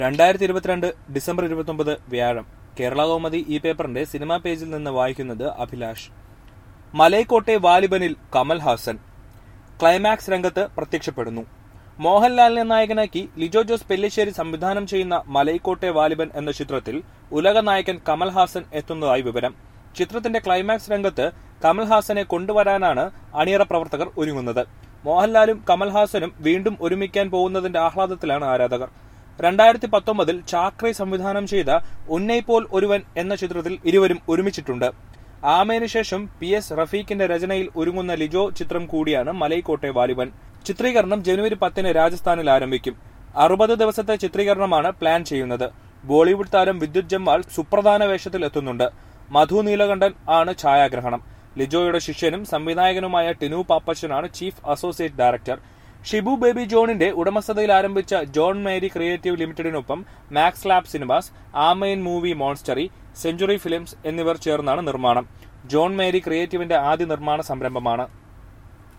രണ്ടായിരത്തി ഇരുപത്തിരണ്ട് ഡിസംബർ ഇരുപത്തൊമ്പത് വ്യാഴം കേരള കൗമുദി ഈ പേപ്പറിന്റെ സിനിമാ പേജിൽ നിന്ന് വായിക്കുന്നത് അഭിലാഷ് മലൈക്കോട്ടെ വാലിബനിൽ കമൽ ഹാസൻ ക്ലൈമാക്സ് രംഗത്ത് പ്രത്യക്ഷപ്പെടുന്നു മോഹൻലാലിനെ നായകനാക്കി ലിജോ ജോസ് പെല്ലിശ്ശേരി സംവിധാനം ചെയ്യുന്ന മലൈക്കോട്ടെ വാലിബൻ എന്ന ചിത്രത്തിൽ ഉലക നായകൻ കമൽ ഹാസൻ എത്തുന്നതായി വിവരം ചിത്രത്തിന്റെ ക്ലൈമാക്സ് രംഗത്ത് കമൽ ഹാസനെ കൊണ്ടുവരാനാണ് അണിയറ പ്രവർത്തകർ ഒരുങ്ങുന്നത് മോഹൻലാലും കമൽഹാസനും വീണ്ടും ഒരുമിക്കാൻ പോകുന്നതിന്റെ ആഹ്ലാദത്തിലാണ് ആരാധകർ രണ്ടായിരത്തി പത്തൊമ്പതിൽ ചാക്രി സംവിധാനം ചെയ്ത ഉന്നൈ പോൽ ഒരുവൻ എന്ന ചിത്രത്തിൽ ഇരുവരും ഒരുമിച്ചിട്ടുണ്ട് ആമേനു ശേഷം പി എസ് റഫീഖിന്റെ രചനയിൽ ഒരുങ്ങുന്ന ലിജോ ചിത്രം കൂടിയാണ് മലൈക്കോട്ടെ വാലിബൻ ചിത്രീകരണം ജനുവരി പത്തിന് രാജസ്ഥാനിൽ ആരംഭിക്കും അറുപത് ദിവസത്തെ ചിത്രീകരണമാണ് പ്ലാൻ ചെയ്യുന്നത് ബോളിവുഡ് താരം വിദ്യുത് ജമ്മാൾ സുപ്രധാന വേഷത്തിൽ എത്തുന്നുണ്ട് മധു നീലകണ്ഠൻ ആണ് ഛായാഗ്രഹണം ലിജോയുടെ ശിഷ്യനും സംവിധായകനുമായ ടിനു പാപ്പച്ചനാണ് chief associate director Shibu Baby ജോണിന്റെ ഉടമസ്ഥതയിൽ ആരംഭിച്ച ജോൺ മേരി ക്രിയേറ്റീവ് ലിമിറ്റഡിനൊപ്പം Max Lab Cinemas Amen Movie Monastery Century Films എന്നിവർ ചേർന്നാണ് നിർമ്മാണം ജോൺ മേരി ക്രിയേറ്റീവിന്റെ ആദ്യ നിർമ്മാണ സംരംഭമാണ്